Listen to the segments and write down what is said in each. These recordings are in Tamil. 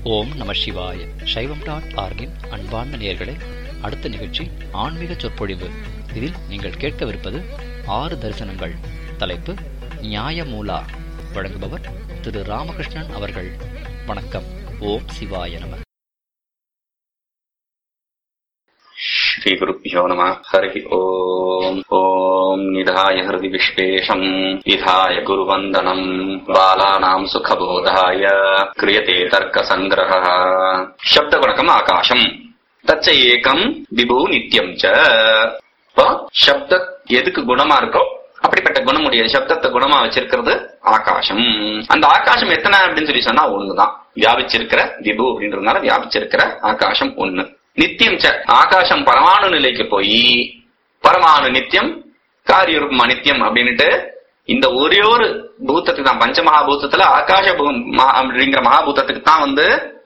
ஓம் நம சிவாய சைவம் டாட் ஆர்கின் அன்பார்ந்த நேயர்களே அடுத்த நிகழ்ச்சி ஆன்மீக சொற்பொழிவு இதில் நீங்கள் கேட்கவிருப்பது ஆறு தரிசனங்கள் தலைப்பு நியாயமூலா வழங்குபவர் திரு ராமகிருஷ்ணன் அவர்கள் வணக்கம் ஓம் சிவாய நம श्रीगुरुभ्यो नमः हरिः ओम् ॐ निधाय हृदि विश्वेशम् विधाय गुरुवन्दनम् बालानाम् सुखबोधाय क्रियते तर्कसङ्ग्रहः शब्दगुणकम् आकाशम् தச்ச ஏகம் விபு நித்தியம் ச இப்போ சப்த எதுக்கு குணமா இருக்கோ அப்படிப்பட்ட குணமுடைய சப்தத்தை குணமா வச்சிருக்கிறது ஆகாசம் அந்த ஆகாசம் எத்தனை அப்படின்னு சொல்லி சொன்னா ஒண்ணுதான் வியாபிச்சிருக்கிற விபு அப்படின்றதுனால வியாபிச்சிருக்கிற ஆகாசம் ஒண்ணு நித்தியம் ச ஆகாசம் பரமாணு நிலைக்கு போய் பரமாணு நித்தியம் காரிய ரூபமா நித்தியம் அப்படின்னுட்டு இந்த ஒரே ஒரு பூத்தத்துக்கு தான் பஞ்சமகாபூத்தத்துல ஆகாச பூ- மகா- அப்படிங்கிற மகாபூத்தத்துக்கு தான் வந்து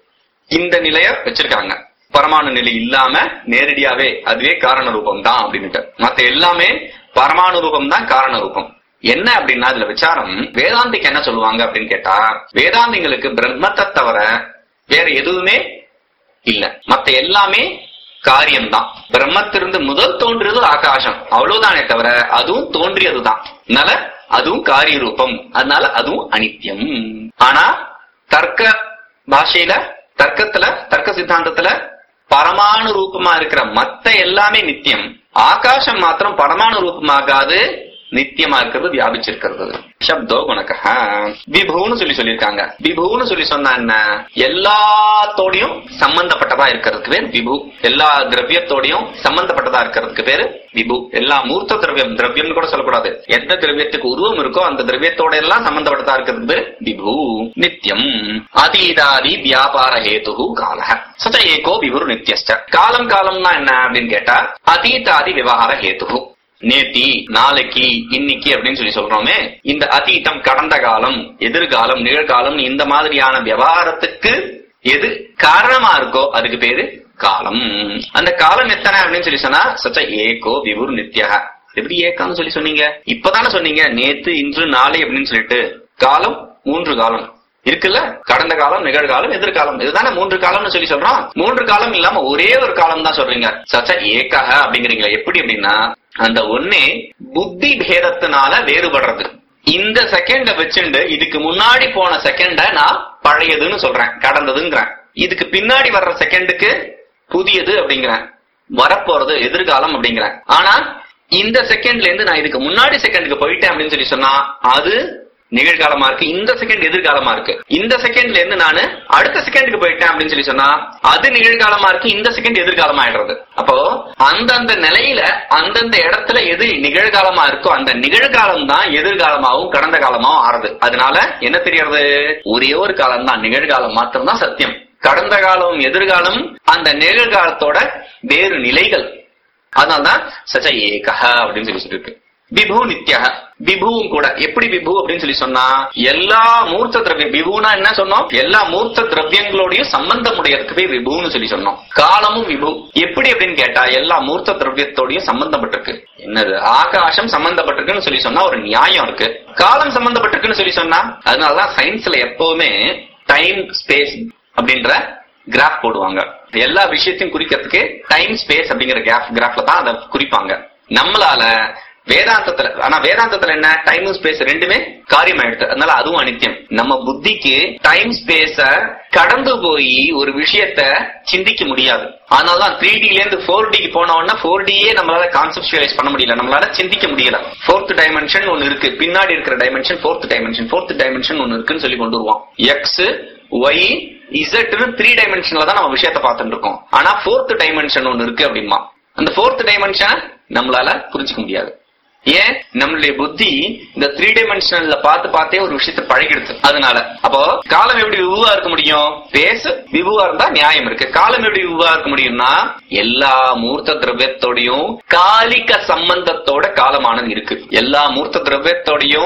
இந்த நிலைய வச்சிருக்காங்க பரமாணு நிலை இல்லாம நேரடியாவே அதுவே காரண ரூபம் தான் அப்படின்னுட்டு மத்த எல்லாமே பரமாணு ரூபம் தான் காரண ரூபம் என்ன அப்படின்னா இதுல விசாரம் வேதாந்திக்கு என்ன சொல்லுவாங்க அப்படின்னு கேட்டா வேதாந்திங்களுக்கு பிரம்மத்தை தவிர வேற எதுவுமே இல்ல மத்த எல்லாமே காரியம்தான் பிரம்மத்திலிருந்து முதல் தோன்றியது ஆகாசம் அவ்வளவுதானே தவிர அதுவும் தோன்றியதுதான் அதனால அதுவும் காரிய ரூபம் அதனால அதுவும் அனித்தியம் ஆனா தர்க்க பாஷையில தர்க்கத்துல தர்க்க சித்தாந்தத்துல பரமாணு ரூபமா இருக்கிற மத்த எல்லாமே நித்தியம் ஆகாசம் மாத்திரம் பரமாணு ரூபமாகாது நித்தியமா இருக்கிறது வியாபிச்சிருக்கிறது சப்தோ குணக விபுன்னு சொல்லி சொல்லியிருக்காங்க விபுன்னு சொல்லி சொன்னா என்ன எல்லாத்தோடையும் சம்பந்தப்பட்டதா இருக்கிறதுக்கு பேர் விபு எல்லா திரவியத்தோடையும் சம்பந்தப்பட்டதா இருக்கிறதுக்கு பேரு விபு எல்லா மூர்த்த திரவியம் திரவியம்னு கூட சொல்லக்கூடாது எந்த திரவியத்துக்கு உருவம் இருக்கோ அந்த திரவியத்தோட எல்லாம் சம்பந்தப்பட்டதா இருக்கிறதுக்கு பேரு விபு நித்தியம் அதீதாதி வியாபார ஹேது கால சச்ச ஏகோ விபுரு நித்தியஸ்ட காலம் காலம்னா என்ன அப்படின்னு கேட்டா அதீதாதி விவகார ஹேது நேத்தி நாளைக்கு இன்னைக்கு அப்படின்னு சொல்லி சொல்றோமே இந்த அதீதம் கடந்த காலம் எதிர்காலம் நிகழ்காலம் இந்த மாதிரியான விவகாரத்துக்கு எது காரணமா இருக்கோ அதுக்கு பேரு காலம் அந்த காலம் எத்தனை அப்படின்னு சொல்லி சொன்னா சச்ச ஏகோ விபுர் நித்யா எப்படி ஏக்கான்னு சொல்லி சொன்னீங்க இப்பதானே சொன்னீங்க நேத்து இன்று நாளை அப்படின்னு சொல்லிட்டு காலம் மூன்று காலம் இருக்குல்ல கடந்த காலம் நிகழ்காலம் எதிர்காலம் இதுதானே மூன்று காலம்னு சொல்லி சொல்றோம் மூன்று காலம் இல்லாம ஒரே ஒரு காலம் தான் சொல்றீங்க சச்ச ஏக்காக அப்படிங்கிறீங்களா எப்படி அப்படின்னா அந்த ஒன்னே புத்தி பேதத்தினால வேறுபடுறது இந்த செகண்ட வச்சுண்டு இதுக்கு முன்னாடி போன செகண்ட நான் பழையதுன்னு சொல்றேன் கடந்ததுங்கிறேன் இதுக்கு பின்னாடி வர்ற செகண்டுக்கு புதியது அப்படிங்கிறேன் வரப்போறது எதிர்காலம் அப்படிங்கிறேன் ஆனா இந்த செகண்ட்ல இருந்து நான் இதுக்கு முன்னாடி செகண்டுக்கு போயிட்டேன் அப்படின்னு சொல்லி சொன்னா அது நிகழ்காலமா இருக்கு இந்த செகண்ட் எதிர்காலமா இருக்கு இந்த செகண்ட்ல இருந்து நானு அடுத்த செகண்டுக்கு போயிட்டேன் அப்படின்னு சொல்லி சொன்னா அது நிகழ்காலமா இருக்கு இந்த செகண்ட் எதிர்காலமா ஆயிடுறது அப்போ அந்தந்த நிலையில அந்தந்த இடத்துல எது நிகழ்காலமா இருக்கோ அந்த நிகழ்காலம் தான் எதிர்காலமாவும் கடந்த காலமாவும் ஆறுது அதனால என்ன தெரியறது ஒரே ஒரு காலம் தான் நிகழ்காலம் மாத்திரம் தான் சத்தியம் கடந்த காலம் எதிர்காலம் அந்த நிகழ்காலத்தோட வேறு நிலைகள் அதனால்தான் சச்ச ஏகஹ அப்படின்னு சொல்லி சொல்லிருக்கு விபு நித்யக விபுவும் கூட எப்படி விபு அப்படின்னு சொல்லி சொன்னா எல்லா மூர்த்த திரவியம் விபுனா என்ன சொன்னோம் எல்லா மூர்த்த திரவியங்களோடையும் சம்பந்தம் உடையதுக்கு போய் விபுன்னு சொல்லி சொன்னோம் காலமும் விபு எப்படி அப்படின்னு கேட்டா எல்லா மூர்த்த திரவியத்தோடையும் சம்பந்தப்பட்டிருக்கு என்னது ஆகாசம் சம்பந்தப்பட்டிருக்குன்னு சொல்லி சொன்னா ஒரு நியாயம் இருக்கு காலம் சம்பந்தப்பட்டிருக்குன்னு சொல்லி சொன்னா அதனாலதான் சயின்ஸ்ல எப்பவுமே டைம் ஸ்பேஸ் அப்படின்ற கிராஃப் போடுவாங்க எல்லா விஷயத்தையும் குறிக்கிறதுக்கு டைம் ஸ்பேஸ் அப்படிங்கிற கிராஃப் கிராஃப்ல தான் அதை குறிப்பாங்க நம்மளால வேதாந்தத்துல ஆனா வேதாந்தத்துல என்ன டைம் ஸ்பேஸ் ரெண்டுமே காரியம் ஆயிடுது அதனால அதுவும் அனித்தியம் நம்ம புத்திக்கு டைம் ஸ்பேஸ கடந்து போய் ஒரு விஷயத்த சிந்திக்க முடியாது அதனாலதான் த்ரீ டில இருந்து ஃபோர் டிக்கு போன உடனே ஃபோர் டியே நம்மளால கான்செப்டுவலைஸ் பண்ண முடியல நம்மளால சிந்திக்க முடியல ஃபோர்த் டைமென்ஷன் ஒன்னு இருக்கு பின்னாடி இருக்கிற dimension fourth dimension fourth dimension ஒன்னு இருக்குன்னு சொல்லி கொண்டு வருவோம் எக்ஸ் ஒய் இசட்னு த்ரீ டைமென்ஷன்ல தான் நம்ம விஷயத்த பார்த்துட்டு இருக்கோம் ஆனா ஃபோர்த் டைமென்ஷன் ஒன்னு இருக்கு அப்படிமா அந்த ஃபோர்த் டைமென்ஷன் நம்மளால புரிஞ்சுக்க முடியாது ஏன் நம்மளுடைய புத்தி இந்த த்ரீ டைமென்ஷனல்ல பார்த்து பார்த்தே ஒரு விஷயத்த பழகிடுது அதனால அப்போ காலம் எப்படி விபுவா இருக்க முடியும் பேசு விபுவா இருந்தா நியாயம் இருக்கு காலம் எப்படி விபுவா இருக்க முடியும்னா எல்லா மூர்த்த திரவியத்தோடையும் காலிக சம்பந்தத்தோட காலமானது இருக்கு எல்லா மூர்த்த திரவியத்தோடையும்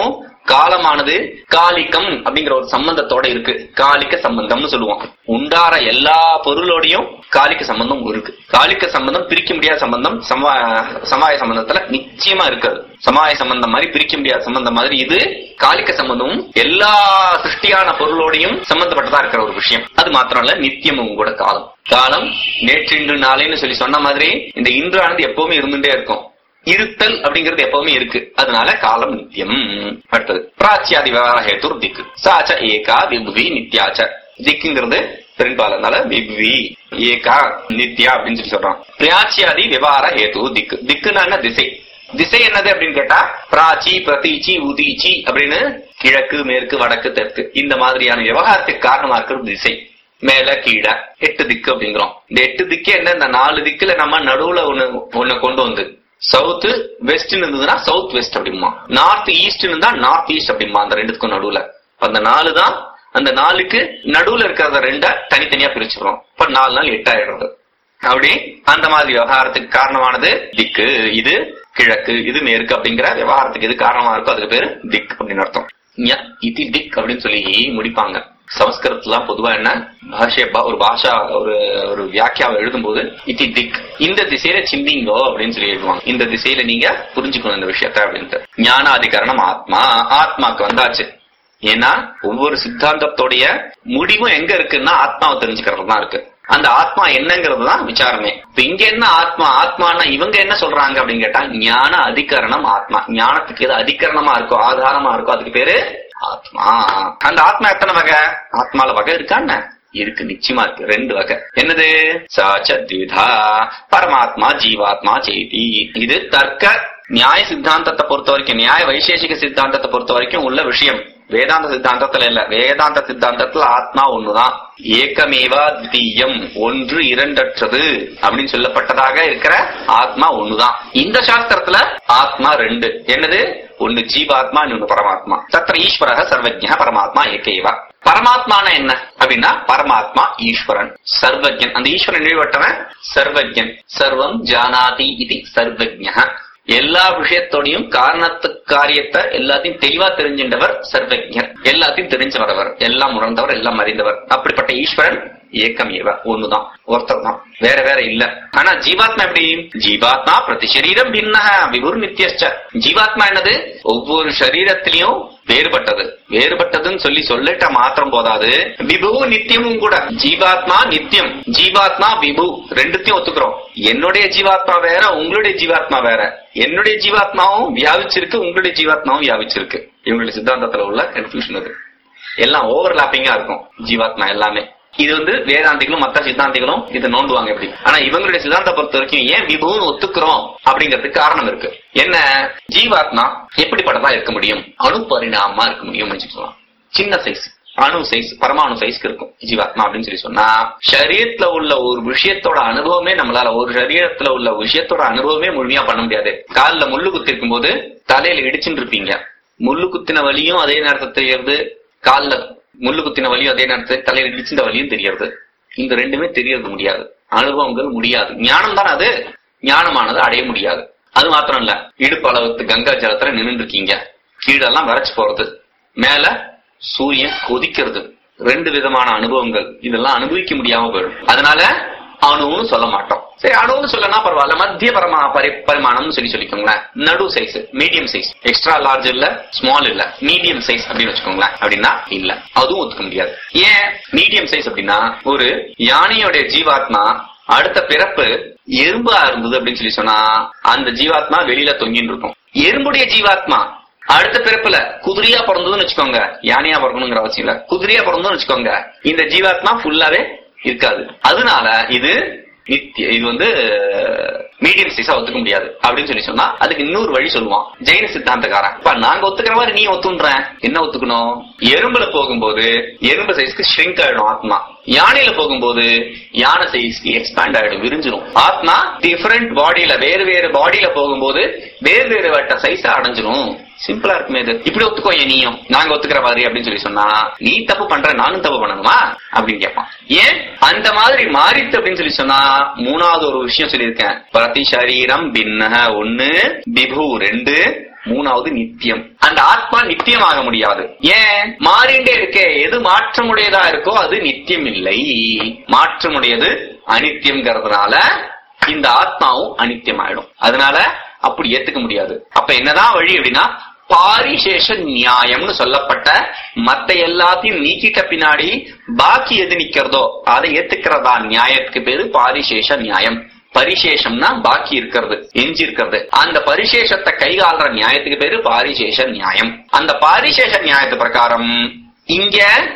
காலமானது காலிகம் அப்படிங்கிற ஒரு சம்பந்தத்தோட இருக்கு காலிக்க சம்பந்தம்னு சொல்லுவோம் உண்டார எல்லா பொருளோடையும் காலிக்க சம்பந்தம் இருக்கு காலிக்க சம்பந்தம் பிரிக்க முடியாத சம்பந்தம் சமா சமாய சம்பந்தத்துல நிச்சயமா இருக்காது சமாய சம்பந்தம் மாதிரி பிரிக்க முடியாத சம்பந்தம் மாதிரி இது காலிக்க சம்பந்தமும் எல்லா சிருஷ்டியான பொருளோடையும் சம்பந்தப்பட்டதா இருக்கிற ஒரு விஷயம் அது மாத்திரம் இல்ல நித்தியமும் கூட காலம் காலம் நேற்றின்று நாளைன்னு சொல்லி சொன்ன மாதிரி இந்த இன்றானது எப்பவுமே இருந்துட்டே இருக்கும் இருத்தல் அப்படிங்கிறது எப்பவுமே இருக்கு அதனால காலம் நித்தியம் அடுத்தது பிராச்சியாதி விவகார ஹேத்து திக்கு சாச்ச ஏகா விபுவி நித்யாச்ச திக்குங்கிறது பெரும்பாலனால விபுவி ஏகா நித்யா அப்படின்னு சொல்லி சொல்றோம் பிராச்சியாதி விவகார ஹேத்து திக்கு திக்குன்னா என்ன திசை திசை என்னது அப்படின்னு கேட்டா பிராச்சி பிரதீச்சி உதீச்சி அப்படின்னு கிழக்கு மேற்கு வடக்கு தெற்கு இந்த மாதிரியான விவகாரத்துக்கு காரணமா இருக்கிறது திசை மேல கீழே எட்டு திக்கு அப்படிங்கிறோம் இந்த எட்டு திக்கு என்ன இந்த நாலு திக்குல நம்ம நடுவுல ஒண்ணு ஒண்ணு கொண்டு வந்து சவுத் வெஸ்ட் இருந்ததுன்னா சவுத் வெஸ்ட் அப்படிமா நார்த் ஈஸ்ட் இருந்தா நார்த் ஈஸ்ட் அப்படிமா அந்த ரெண்டுத்துக்கும் நடுவுல அந்த நாலு தான் அந்த நாலுக்கு நடுவுல இருக்கிறத ரெண்ட தனித்தனியா பிரிச்சுக்கிறோம் இப்ப நாலு நாள் எட்டாயிடுறது அப்படி அந்த மாதிரி விவகாரத்துக்கு காரணமானது திக்கு இது கிழக்கு இது மேற்கு அப்படிங்கிற விவகாரத்துக்கு எது காரணமா இருக்கோ அதுக்கு பேரு திக் அப்படின்னு அர்த்தம் ஞ, இதி திக் அப்படின்னு சொல்லி முடிப்பாங்க சமஸ்கிருதத்துல பொதுவா என்ன பாஷை பா- ஒரு பாஷா ஒரு ஒரு வியாக்கியாவை எழுதும்போது இதி திக் இந்த திசையில சிந்திங்கோ அப்படின்னு சொல்லி எழுதுவாங்க இந்த திசையில நீங்க புரிஞ்சுக்கணும் இந்த விஷயத்த அப்படின்ட்டு ஞானாதிகரணம் ஆத்மா ஆத்மாக்கு வந்தாச்சு ஏன்னா ஒவ்வொரு சித்தாந்தத்தோடைய முடிவும் எங்க இருக்குன்னா ஆத்மாவை தெரிஞ்சுக்கிறது தான் இருக்கு அந்த ஆத்மா என்னங்கிறது தான் விசாரமே இப்ப இங்க என்ன ஆத்மா ஆத்மான்னா இவங்க என்ன சொல்றாங்க அப்படின்னு கேட்டா ஞான அதிகரணம் ஆத்மா ஞானத்துக்கு எது அதிகரணமா இருக்கோ ஆதாரமா இருக்கோ அதுக்கு பேரு ஆத்மா அந்த ஆத்மா எத்தனை வகை ஆத்மால வகை இருக்கான்னு இருக்கு நிச்சயமா இருக்கு ரெண்டு வகை என்னது சாச்ச த்விதா பரமாத்மா ஜீவாத்மா சேதி இது தர்க்க நியாய சித்தாந்தத்தை பொறுத்த வரைக்கும் நியாய வைசேஷிக சித்தாந்தத்தை பொறுத்த வரைக்கும் உள்ள விஷயம் வேதாந்த சித்தாந்தத்துல இல்ல வேதாந்த சித்தாந்தத்துல ஆத்மா ஒண்ணுதான் ஏக்கமேவா தியம் ஒன்று இரண்டற்றது அப்படின்னு சொல்லப்பட்டதாக இருக்கிற ஆத்மா ஒண்ணுதான் இந்த சாஸ்திரத்துல ஆத்மா ரெண்டு என்னது ஒன்னு ஜீவாத்மா இன்னொன்னு பரமாத்மா தத்திர ஈஸ்வரக சர்வஜ்ஞ பரமாத்மா ஏகேவா பரமாத்மான என்ன அப்படின்னா பரமாத்மா ஈஸ்வரன் சர்வஜன் அந்த ஈஸ்வரன் நினைவட்டவன் சர்வஜன் சர்வம் ஜானாதி இது சர்வஜ்ஞ எல்லா விஷயத்தோடையும் காரணத்து காரியத்தை எல்லாத்தையும் தெளிவா தெரிஞ்சின்றவர் சர்வஜர் எல்லாத்தையும் தெரிஞ்சவர் அவர் எல்லாம் உணர்ந்தவர் எல்லாம் அறிந்தவர் அப்படிப்பட்ட ஈஸ்வரன் ஏக்கம் ஏவ ஒண்ணுதான் ஒருத்தர் தான் வேற வேற இல்ல ஆனா ஜீவாத்மா எப்படி ஜீவாத்மா பிரதி சரீரம் பின்னக விபுர் நித்தியஸ்ச ஜீவாத்மா என்னது ஒவ்வொரு சரீரத்திலையும் வேறுபட்டது வேறுபட்டதுன்னு சொல்லி சொல்லிட்ட மாத்திரம் போதாது விபு நித்தியமும் கூட ஜீவாத்மா நித்தியம் ஜீவாத்மா விபு ரெண்டுத்தையும் ஒத்துக்கிறோம் என்னுடைய ஜீவாத்மா வேற உங்களுடைய ஜீவாத்மா வேற என்னுடைய ஜீவாத்மாவும் வியாபிச்சிருக்கு உங்களுடைய ஜீவாத்மாவும் வியாபிச்சிருக்கு இவங்களுடைய சித்தாந்தத்துல உள்ள கன்ஃபியூஷன் அது எல்லாம் ஓவர்லாப்பிங்கா இருக்கும் ஜீவாத்மா எல்லாமே இது வந்து வேதாந்திகளும் மத்த சித்தாந்திகளும் இதை நோண்டுவாங்க எப்படி ஆனா இவங்களுடைய சித்தாந்த பொறுத்த வரைக்கும் ஏன் விபுன்னு ஒத்துக்கிறோம் அப்படிங்கிறதுக்கு காரணம் இருக்கு என்ன ஜீவாத்மா எப்படிப்பட்டதா இருக்க முடியும் அணுபரிணாமமா இருக்க முடியும் சொல்லலாம் சின்ன சைஸ் அணு சைஸ் பரமாணு சைஸ்க்கு இருக்கும் ஜீவாத்மா அப்படின்னு சொல்லி சொன்னா சரீரத்துல உள்ள ஒரு விஷயத்தோட அனுபவமே நம்மளால ஒரு சரீரத்துல உள்ள விஷயத்தோட அனுபவமே முழுமையா பண்ண முடியாது கால்ல முள்ளு குத்தி இருக்கும் போது தலையில இடிச்சுட்டு இருப்பீங்க முள்ளு குத்தின வலியும் அதே நேரத்துல தெரியறது கால்ல முள்ளு குத்தின வலியும் அதே நேரத்துல தலையில இடிச்சிருந்த வலியும் தெரியறது இந்த ரெண்டுமே தெரியறது முடியாது அனுபவங்கள் முடியாது ஞானம் தானே அது ஞானமானது அடைய முடியாது அது மாத்திரம் இல்ல இடுப்பு அளவுக்கு கங்கா ஜலத்துல நின்று இருக்கீங்க கீழெல்லாம் வரைச்சு போறது மேல சூரியன் கொதிக்கிறது ரெண்டு விதமான அனுபவங்கள் இதெல்லாம் அனுபவிக்க முடியாம போயிடும் அதனால அணுன்னு சொல்ல மாட்டோம் சரி அணுன்னு சொல்லனா பரவாயில்ல மத்திய பரமா பரி பரிமாணம்னு சொல்லி சொல்லிக்கோங்களேன் நடு size medium size extra large இல்ல ஸ்மால் இல்ல மீடியம் சைஸ் அப்படின்னு வச்சுக்கோங்களேன் அப்படின்னா இல்ல அதுவும் ஒத்துக்க முடியாது ஏன் மீடியம் சைஸ் அப்படின்னா ஒரு யானையோட ஜீவாத்மா அடுத்த பிறப்பு எறும்பா இருந்தது அப்படின்னு சொல்லி சொன்னா அந்த ஜீவாத்மா வெளியில தொங்கின்னு இருக்கும் எறும்புடைய ஜீவாத்மா அடுத்த பிறப்புல குதிரையா பிறந்ததுன்னு வச்சுக்கோங்க யானையா பிறக்கணுங்கிற அவசியம் இல்ல குதிரையா பிறந்ததுன்னு வச்சுக்கோங்க இந்த ஜீவாத்மா ஃபுல்லாவே இருக்காது அதனால இது நித்திய இது வந்து மீடியம் சைஸா ஒத்துக்க முடியாது அப்படின்னு சொல்லி சொன்னா அதுக்கு இன்னொரு வழி சொல்லுவான் ஜெயின சித்தாந்தக்காரன் இப்ப நாங்க ஒத்துக்கிற மாதிரி நீ ஒத்துன்றேன் என்ன ஒத்துக்கணும் எறும்புல போகும்போது எறும்பு சைஸ்க்கு ஷ்ரிங்க் ஆயிடும் ஆத்மா யானையில போகும்போது யானை சைஸ்க்கு எக்ஸ்பேண்ட் ஆயிடும் விரிஞ்சிடும் ஆத்மா டிஃபரெண்ட் பாடியில வேறு வேறு பாடியில போகும்போது வேறு வேறு வட்ட சைஸ அடைஞ்சிரும் சிம்பிளா இருக்குமே இது இப்படி ஒத்துக்கோ ஏன் நீயும் நாங்க ஒத்துக்கிற மாதிரி அப்படின்னு சொல்லி சொன்னா நீ தப்பு பண்ற நானும் தப்பு பண்ணணுமா அப்படின்னு கேட்பான் ஏன் அந்த மாதிரி மாறித்து அப்படின்னு சொல்லி சொன்னா மூணாவது ஒரு விஷயம் சொல்லியிருக்கேன் பிரதி சரீரம் பின்னக ஒண்ணு விபு ரெண்டு மூணாவது நித்தியம் அந்த அந்த ஆத்மா நித்தியமாக முடியாது ஏன் மாறிண்டே இருக்கே எது மாற்றமுடையதா இருக்கோ அது நித்தியம் இல்லை மாற்றமுடையது அனித்தியம்ங்கிறதுனால இந்த ஆத்மாவும் அனித்தியமாயிடும் அதனால அப்படி ஏத்துக்க முடியாது அப்ப என்னதான் வழி அப்படின்னா பாரிசேஷ நியாயம்னு சொல்லப்பட்ட மத்த எல்லாத்தையும் நீக்கிட்ட பின்னாடி பாக்கி எது நிக்கிறதோ அதை ஏத்துக்கிறதா நியாயத்துக்கு பேரு பாரிசேஷ நியாயம் பரிசேஷம்னா பாக்கி இருக்கிறது எஞ்சி இருக்கிறது அந்த பரிசேஷத்தை கைகால்ற நியாயத்துக்கு பேரு பாரிசேஷ நியாயம் அந்த பாரிசேஷ நியாயத்து பிரகாரம் இங்க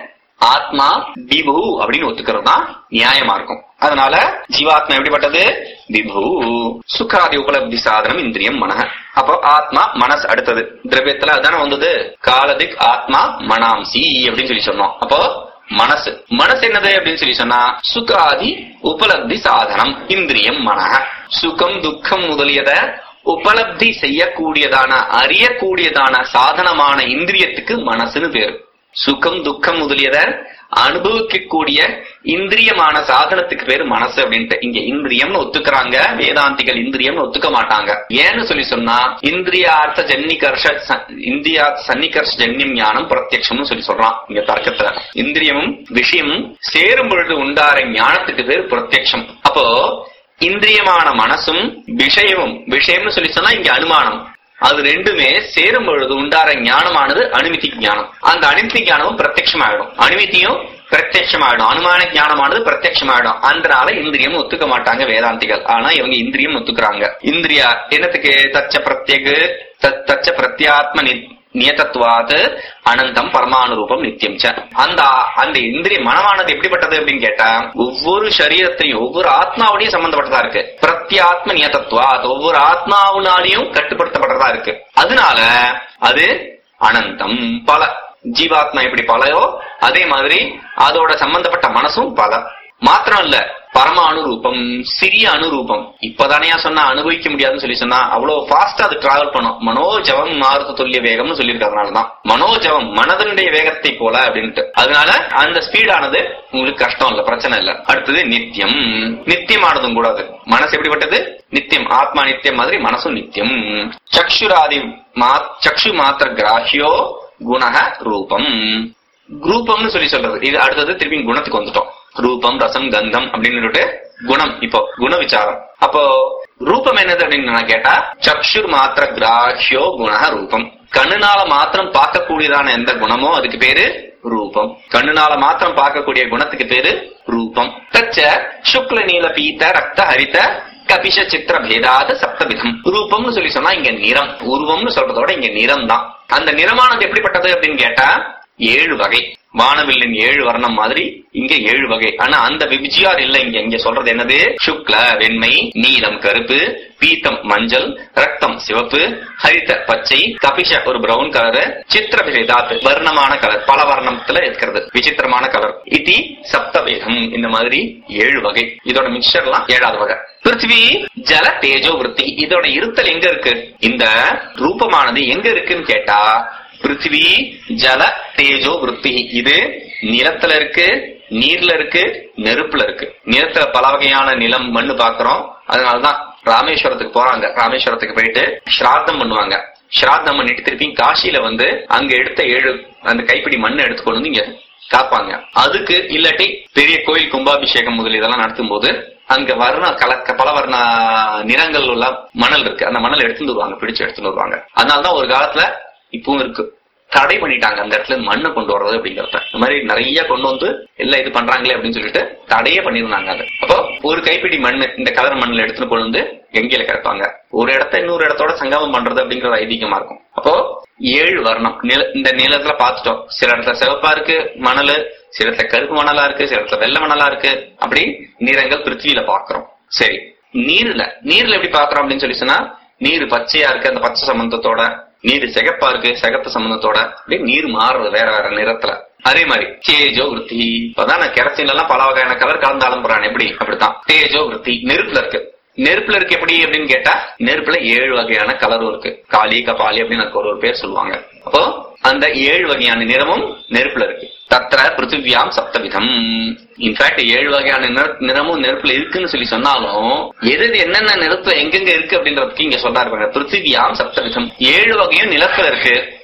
ஆத்மா விபு அப்படின்னு ஒத்துக்கிறது தான் நியாயமா இருக்கும் அதனால ஜீவாத்மா எப்படிப்பட்டது விபு சுக்காதி உபலப்தி சாதனம் இந்திரியம் மனக அப்போ ஆத்மா மனசு அடுத்தது திரவியத்துல அதானே வந்தது காலதிக் ஆத்மா மனாம்சி அப்படின்னு சொல்லி சொன்னோம் அப்போ மனசு மனசு என்னது அப்படின்னு சொல்லி சொன்னா சுகாதி உபலப்தி சாதனம் இந்திரியம் மனக சுகம் துக்கம் முதலியத உபலப்தி செய்யக்கூடியதான அறியக்கூடியதான சாதனமான இந்திரியத்துக்கு மனசுன்னு பேரு சுகம் துக்கம் முதலியத அனுபவிக்கக்கூடிய இந்திரியமான சாதனத்துக்கு பேரு மனசு அப்படின்ட்டு இங்க இந்திரியம்னு ஒத்துக்கிறாங்க வேதாந்திகள் இந்திரியம்னு ஒத்துக்க மாட்டாங்க ஏன்னு சொல்லி சொன்னா இந்திரியார்த்த ஜன்னிகர்ஷ ச- இந்திரியா சன்னிகர்ஷ ஜன்யம் ஞானம் பிரத்யக்ஷம்னு சொல்லி சொல்றான் இங்க தர்க்கத்துல இந்திரியமும் விஷயமும் சேரும் பொழுது உண்டார ஞானத்துக்கு பேர் பிரத்யக்ஷம் அப்போ இந்திரியமான மனசும் விஷயமும் விஷயம்னு சொல்லி சொன்னா இங்க அனுமானம் அது ரெண்டுமே சேரும் பொழுது உண்டார ஞானமானது அனுமிதி ஞானம் அந்த அனுமிதி ஞானமும் பிரத்யட்சமாயிடும் அனுமிதியும் பிரத்யட்சமாயிடும் அனுமான ஞானமானது பிரத்யட்சமாயிடும் அதனால இந்திரியம் ஒத்துக்க மாட்டாங்க வேதாந்திகள் ஆனா இவங்க இந்திரியம் ஒத்துக்கிறாங்க இந்திரியா என்னத்துக்கு தச்ச பிரத்யகு தத்- தச்ச பிரத்யாத்ம நி- நியதத்துவாது அனந்தம் பரமானு ரூபம் நித்தியம் ச அந்த அந்த இந்திரிய மனமானது எப்படிப்பட்டது அப்படின்னு கேட்டா ஒவ்வொரு சரீரத்தையும் ஒவ்வொரு ஆத்மாவோடையும் சம்பந்தப்பட்டதா இருக்கு பிரத்யாத்ம நியதத்துவா அது ஒவ்வொரு ஆத்மாவினாலையும் கட்டுப்படுத்தப்பட்டதா இருக்கு அதனால அது அனந்தம் பல ஜீவாத்மா எப்படி பலையோ அதே மாதிரி அதோட சம்பந்தப்பட்ட மனசும் பல மாத்திரம் இல்ல பரம அனுரூபம் சிறிய அனுரூபம் இப்பதானே சொன்னா அனுபவிக்க முடியாதுன்னு சொல்லி சொன்னா அவ்வளவு ஃபாஸ்டா அது டிராவல் பண்ணும் மனோஜவம் மாறுத துல்லிய வேகம்னு சொல்லியிருக்கிறதுனாலதான் மனோஜவம் மனதனுடைய வேகத்தை போல அப்படின்ட்டு அதனால அந்த ஸ்பீடானது உங்களுக்கு கஷ்டம் இல்ல பிரச்சனை இல்ல அடுத்தது நித்தியம் நித்தியமானதும் கூடாது மனசு எப்படிப்பட்டது நித்தியம் ஆத்மா நித்தியம் மாதிரி மனசும் நித்தியம் சக்ஷுராதி மா சக்ஷு மாத்திர கிராஹியோ குணக ரூபம் ரூபம்னு சொல்லி சொல்றது இது அடுத்தது திருப்பி குணத்துக்கு வந்துட்டோம் ரூபம் ரசம் கந்தம் அப்படின்னு சொல்லிட்டு குணம் இப்போ குண விசாரம் அப்போ ரூபம் என்னது அப்படின்னு நான் கேட்டா சக்ஷுர் மாத்திர கிராஹ்யோ குணக ரூபம் கண்ணுனால மாத்திரம் பார்க்கக்கூடியதான எந்த குணமோ அதுக்கு பேரு ரூபம் கண்ணுனால மாத்திரம் பார்க்கக்கூடிய குணத்துக்கு பேரு ரூபம் தச்ச சுக்ல நீல பீத்த ரக்த ஹரித கபிஷ சித்திர பேதாத சப்தவிதம் ரூபம்னு சொல்லி சொன்னா இங்க நிறம் உருவம்னு சொல்றதோட இங்க நிறம் தான் அந்த நிறமானது எப்படிப்பட்டது அப்படின்னு கேட்டா ஏழு வகை வானவில்லின் ஏழு வர்ணம் மாதிரி இங்க ஏழு வகை ஆனா அந்த விபிஜியார் இல்ல இங்க இங்க சொல்றது என்னது சுக்ல வெண்மை நீலம் கருப்பு பீத்தம் மஞ்சள் ரத்தம் சிவப்பு ஹரித பச்சை கபிஷ ஒரு பிரவுன் கலர் சித்திரபிரேதாத் வர்ணமான கலர் பல வர்ணத்துல இருக்கிறது விசித்திரமான கலர் இதி சப்தவேதம் இந்த மாதிரி ஏழு வகை இதோட மிக்சர்லாம் ஏழாவது வகை பிருத்திவி ஜல தேஜோ விருத்தி இதோட இருத்தல் எங்க இருக்கு இந்த ரூபமானது எங்க இருக்குன்னு கேட்டா பிருத்திவி ஜல தேஜோ விருத்தி இது நிலத்துல இருக்கு நீர்ல இருக்கு நெருப்புல இருக்கு நிலத்துல பல வகையான நிலம் மண்ணு பாக்குறோம் அதனாலதான் ராமேஸ்வரத்துக்கு போறாங்க ராமேஸ்வரத்துக்கு போயிட்டு ஸ்ராத்தம் பண்ணுவாங்க ஸ்ராத்தம் பண்ணிட்டு திருப்பி காசியில வந்து அங்க எடுத்த ஏழு அந்த கைப்பிடி மண்ணை எடுத்துக்கொண்டு வந்து இங்க காப்பாங்க அதுக்கு இல்லாட்டி பெரிய கோயில் கும்பாபிஷேகம் முதல் இதெல்லாம் நடத்தும் போது அங்க வர்ண கலக்க பல வர்ண நிறங்கள் உள்ள மணல் இருக்கு அந்த மணல் எடுத்துட்டு வருவாங்க பிடிச்சு எடுத்துட்டு வருவாங்க அதனாலதான் ஒரு காலத்துல இப்பவும் இருக்கு தடை பண்ணிட்டாங்க அந்த இடத்துல இருந்து மண்ணை கொண்டு வர்றது அப்படிங்கறத இந்த மாதிரி நிறைய கொண்டு வந்து எல்லாம் இது பண்றாங்களே அப்படின்னு சொல்லிட்டு தடையே பண்ணிருந்தாங்க அது அப்போ ஒரு கைப்பிடி மண்ணு இந்த கலர் மண்ணில் எடுத்துட்டு கொண்டு வந்து கங்கையில கிடப்பாங்க ஒரு இடத்த இன்னொரு இடத்தோட சங்கமம் பண்றது அப்படிங்கறது ஐதீகமா இருக்கும் அப்போ ஏழு வர்ணம் நில இந்த நிலத்துல பாத்துட்டோம் சில இடத்துல சிவப்பா இருக்கு மணல் சில இடத்துல கருப்பு மணலா இருக்கு சில இடத்துல வெள்ளை மணலா இருக்கு அப்படி நிறங்கள் பிருத்திவியில பாக்குறோம் சரி நீர்ல நீர்ல எப்படி பாக்குறோம் அப்படின்னு சொல்லி சொன்னா நீர் பச்சையா இருக்கு அந்த பச்சை சம்பந்தத்தோட நீர் சிகப்பா இருக்கு சிகப்பு சம்பந்தத்தோட அப்படியே நீர் மாறுறது வேற வேற நிறத்துல அதே மாதிரி தேஜோ விருத்தி இப்பதான் நான் கெரசின்ல எல்லாம் பல வகையான கலர் கலந்து அலம்புறான் எப்படி அப்படித்தான் தேஜோ விருத்தி நெருப்புல இருக்கு நெருப்புல இருக்கு எப்படி அப்படின்னு கேட்டா நெருப்புல ஏழு வகையான கலரும் இருக்கு காளி கபாலி அப்படின்னு அதுக்கு ஒரு ஒரு பேர் சொல்லுவாங்க அப்போ அந்த ஏழு வகையான நிறமும் நெருப்புல இருக்கு தத்திர பிருத்திவியாம் சப்தவிதம் இன்ஃபேக்ட் ஏழு வகையான நிற- நிறமும் நெருப்புல இருக்குன்னு சொல்லி சொன்னாலும் எது எது என்னென்ன நிறத்துல எங்கெங்க இருக்கு அப்படின்றதுக்கு இங்க சொல்றாரு பாருங்க பிருத்திவியாம் சப்தவிதம் ஏழு வகையும் நிலத்துல இருக்கு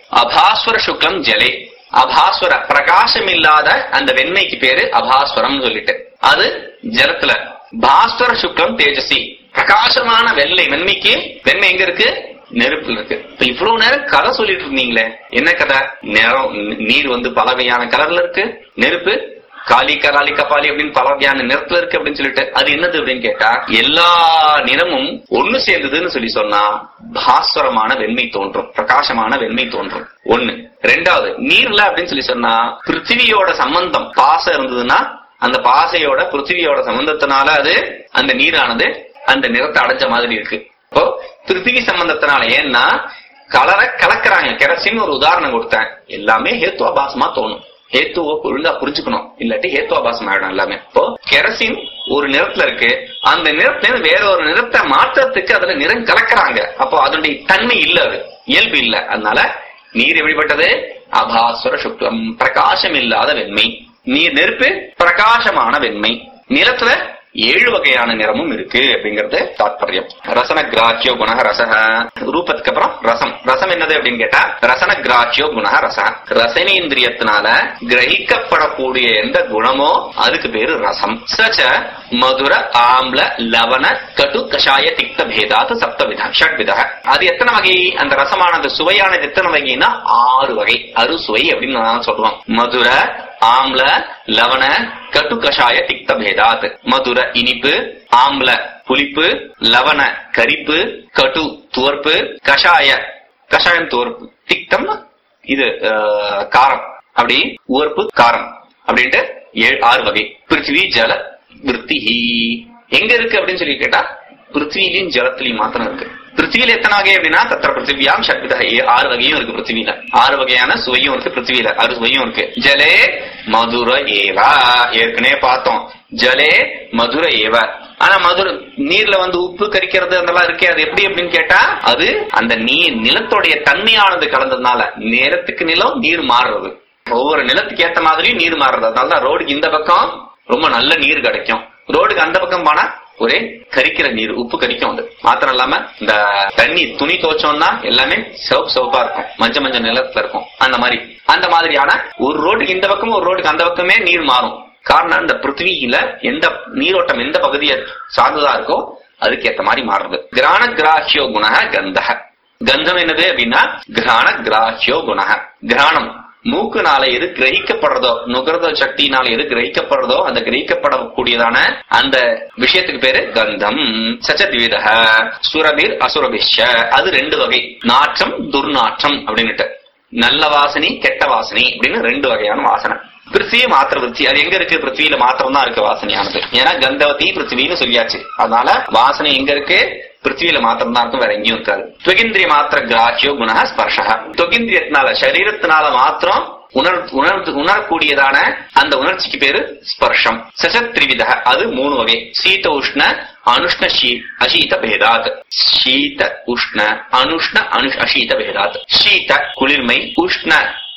அபாஸ்வர சுக்லம் ஜலே அபாஸ்வர பிரகாசம் இல்லாத அந்த வெண்மைக்கு பேரு அபாஸ்வரம் சொல்லிட்டு அது ஜலத்துல பாஸ்வர சுக்லம் தேஜசி பிரகாசமான வெள்ளை வெண்மைக்கு வெண்மை எங்க இருக்கு நெருப்புல இருக்கு இப்ப இவ்வளவு நேரம் கதை சொல்லிட்டு இருந்தீங்களே என்ன கதை நேரம் நீர் வந்து பல வகையான கலர்ல இருக்கு நெருப்பு காலி கராலி கபாலி அப்படின்னு பல வகையான நிறத்துல இருக்கு அப்படின்னு சொல்லிட்டு அது என்னது அப்படின்னு கேட்டா எல்லா நிறமும் ஒண்ணு சேர்ந்ததுன்னு சொல்லி சொன்னா பாஸ்வரமான வெண்மை தோன்றும் பிரகாசமான வெண்மை தோன்றும் ஒண்ணு ரெண்டாவது நீர்ல அப்படின்னு சொல்லி சொன்னா பிருத்திவியோட சம்பந்தம் பாசம் இருந்ததுன்னா அந்த பாசையோட பிருத்திவியோட சம்பந்தத்தினால அது அந்த நீரானது அந்த நிறத்தை அடைஞ்ச மாதிரி இருக்கு இப்போ பிருத்திவி சம்பந்தத்தினால ஏன்னா கலரை கலக்குறாங்க கெரசின் ஒரு உதாரணம் கொடுத்தேன் எல்லாமே ஹேத்துவாபாசமா தோணும் ஹேத்துவ ஒழுங்கா புரிஞ்சுக்கணும் இல்லாட்டி ஹேத்துவாபாசம் ஆயிடும் எல்லாமே இப்போ கெரசின் ஒரு நிறத்துல இருக்கு அந்த நிறத்துல இருந்து வேற ஒரு நிறத்தை மாற்றத்துக்கு அதுல நிறம் கலக்குறாங்க அப்போ அதனுடைய தன்மை இல்ல அது இயல்பு இல்ல அதனால நீர் எப்படிப்பட்டது அபாஸ்வர சுக்லம் பிரகாசம் இல்லாத வெண்மை நீர் நெருப்பு பிரகாசமான வெண்மை நிலத்துல ஏழு வகையான நிறமும் இருக்கு அப்படிங்கறது தாத்பரியம் ரசன கிராக்கியோ குணக ரசக ரூபத்துக்கு அப்புறம் ரசம் ரசம் என்னது அப்படின்னு கேட்டா ரசன கிராக்கியோ குணக ரசக ரசனேந்திரியத்தினால கிரகிக்கப்படக்கூடிய எந்த குணமோ அதுக்கு பேரு ரசம் சச்ச மதுர ஆம்ல லவண கடு கஷாய திக்த பேதாத்து சப்தவித ஷட்வித அது எத்தனை வகை அந்த ரசமானது சுவையானது எத்தனை வகைன்னா ஆறு வகை அறுசுவை அப்படின்னு நான் சொல்லுவோம் மதுர ஆம்ல லவண கட்டு கஷாய திக்த பேதாத் மதுர இனிப்பு ஆம்ல புளிப்பு லவண கரிப்பு கட்டு துவர்ப்பு கஷாய கஷாயம் துவர்ப்பு திக்தம்னா இது அஹ், காரம் அப்படி உவர்ப்பு காரம் அப்படின்ட்டு ஏழு ஆறு வகை பிருத்திவி ஜல விருத்திஹி எங்க இருக்கு அப்படின்னு சொல்லி கேட்டா பிருத்திவிலையும் ஜலத்திலையும் மாத்திரம் இருக்கு பிருத்திவில எத்தனை வகை அப்படின்னா தத்திர பிருத்திவியாம் ஷட்வித ஆறு வகையும் இருக்கு பிருத்திவில ஆறு வகையான சுவையும் இருக்கு பிருத்திவில ஆறு சுவையும் இருக்கு ஜலே மதுர ஏவா ஏற்கனவே பார்த்தோம் ஜலே மதுர ஏவ ஆனா மதுர நீர்ல வந்து உப்பு கரிக்கிறது அதெல்லாம் இருக்கே அது எப்படி அப்படின்னு கேட்டா அது அந்த நீர் நிலத்துடைய தன்மையானது கலந்ததுனால நிலத்துக்கு நிலம் நீர் மாறுறது ஒவ்வொரு நிலத்துக்கு ஏத்த மாதிரி நீர் மாறுறது அதனால தான் ரோடுக்கு இந்த பக்கம் ரொம்ப நல்ல நீர் கிடைக்கும் ரோடுக்கு அந்த பக்கம் போனா ஒரே கரிக்கிற நீர் உப்பு கரிக்கும் அது மாத்திரம் இல்லாம இந்த தண்ணி துணி துவைச்சோம்னா எல்லாமே சிவப்பு சிவப்பா இருக்கும் மஞ்ச மஞ்ச நிலத்துல இருக்கும் அந்த மாதிரி அந்த மாதிரியான ஒரு ரோட்டுக்கு இந்த பக்கமும் ஒரு ரோட்டுக்கு அந்த பக்கமே நீர் மாறும் காரணம் இந்த பிருத்திவியில எந்த நீரோட்டம் எந்த பகுதியை சார்ந்ததா இருக்கோ அதுக்கு ஏத்த மாதிரி மாறுறது கிராண கிராஹியோ குணக கந்தக கந்தம் என்னது அப்படின்னா கிராண கிராஹியோ குணக கிராணம் மூக்குனால எது கிரகிக்கப்படுறதோ நுகர்த சக்தினால எது கிரகிக்கப்படுறதோ அந்த கிரகிக்கப்படக்கூடியதான அந்த விஷயத்துக்கு பேரு கந்தம் சச்சத்விதக சுரபிர் அசுரபிஷ அது ரெண்டு வகை நாற்றம் துர்நாற்றம் அப்படின்னுட்டு நல்ல வாசனை கெட்ட வாசனை அப்படின்னு ரெண்டு வகையான வாசனை பிருத்திவி மாத்திர விருத்தி அது எங்க இருக்கு பிருத்திவியில மாத்திரம் தான் இருக்கு வாசனையானது ஏன்னா கந்தவதி பிருத்திவின்னு சொல்லியாச்சு அதனால வாசனை எங்க இருக்கு பிருத்திவியில மாத்திரம் தான் இருக்கும் வேற எங்கேயும் இருக்காது துவகிந்திரிய மாத்திர கிராஹியோ குண ஸ்பர்ஷ துவகிந்திரியத்தினால சரீரத்தினால மாத்திரம் உணர் உணர்ந்து உணரக்கூடியதான அந்த உணர்ச்சிக்கு பேரு ஸ்பர்ஷம் சசத் திரிவித அது மூணு வகை சீத உஷ்ண அனுஷ்ண ஷீ அசீத பேதாத் சீத உஷ்ண அனுஷ்ண அனு அசீத பேதாத் சீத குளிர்மை உஷ்ண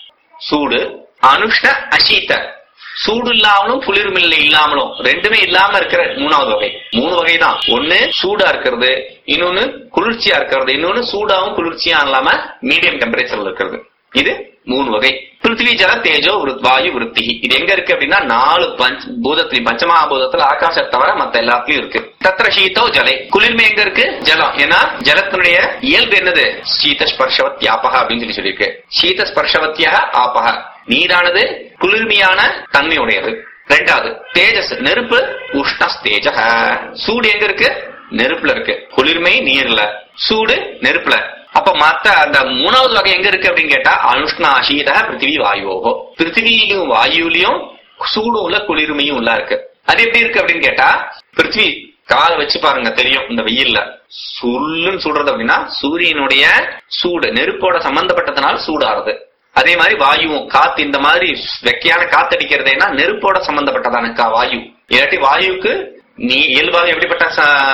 சூடு அனுஷ்ண அசீத சூடு இல்லாமலும் குளிர்மில்லை இல்லாமலும் ரெண்டுமே இல்லாம இருக்கிற மூணாவது வகை மூணு வகை தான் ஒண்ணு சூடா இருக்கிறது இன்னொன்னு குளிர்ச்சியா இருக்கிறது இன்னொன்னு சூடாவும் குளிர்ச்சியா இல்லாம மீடியம் டெம்பரேச்சர்ல இருக்கிறது இது மூணு வகை பிருத்திவி ஜல தேஜோ விருத்- வாயு விருத்தி இது எங்க இருக்கு அப்படின்னா நாலு பஞ்ச பூதத்திலையும் பஞ்சமகாபூதத்துல ஆகாசத்தை தவிர மத்த எல்லாத்துலயும் இருக்கு தத்திர சீதோ ஜலை குளிர்மை எங்க இருக்கு ஜலம் ஏன்னா ஜலத்தினுடைய இயல்பு என்னது சீத ஸ்பர்ஷவத் யாபக அப்படின்னு சொல்லி சொல்லியிருக்கு சீத ஸ்பர்ஷவத்தியாக ஆபக நீரானது குளிர்மையான தன்மையுடையது ரெண்டாவது தேஜஸ் நெருப்பு உஷ்ண தேஜக சூடு எங்க இருக்கு நெருப்புல இருக்கு குளிர்மை நீர்ல சூடு நெருப்புல அப்ப மத்த அந்த மூணாவது வகை எங்க இருக்கு அப்படின்னு கேட்டா அனுஷ்ணா சீத பிருத்திவி வாயுவோகோ பிருத்திவியிலும் வாயுவிலையும் சூடும் உள்ள குளிர்மையும் உள்ள இருக்கு அது எப்படி இருக்கு அப்படின்னு கேட்டா பிருத்திவி காலை வச்சு பாருங்க தெரியும் இந்த வெயில்ல சுள்ளுன்னு சுடுறது அப்படின்னா சூரியனுடைய சூடு நெருப்போட சம்பந்தப்பட்டதுனால சூடாறது அதே மாதிரி வாயுவும் காத்து இந்த மாதிரி வெக்கையான காத்தடிக்கிறதுனா நெருப்போட சம்பந்தப்பட்டதான கா வாயு இல்லாட்டி வாயுவுக்கு நீ இயல்பாக எப்படிப்பட்ட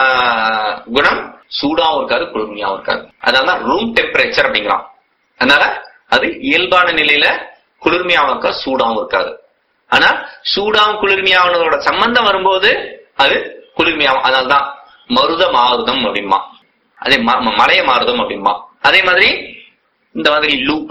ச- குணம் சூடாவும் இருக்காது குளிர்மையாவும் இருக்காது அதனால ரூம் டெம்பரேச்சர் அப்படிங்கிறான் அதனால அது இயல்பான நிலையில குளிர்மையாவும் இருக்கா சூடாவும் இருக்காது ஆனா சூடாவும் குளிர்மையாவனதோட சம்பந்தம் வரும்போது அது குளிர்மையாகும் அதனால்தான் மருத மாருதம் அப்படிமா அதே ம- ம- மலைய மாருதம் அப்படிமா அதே மாதிரி இந்த மாதிரி லூப்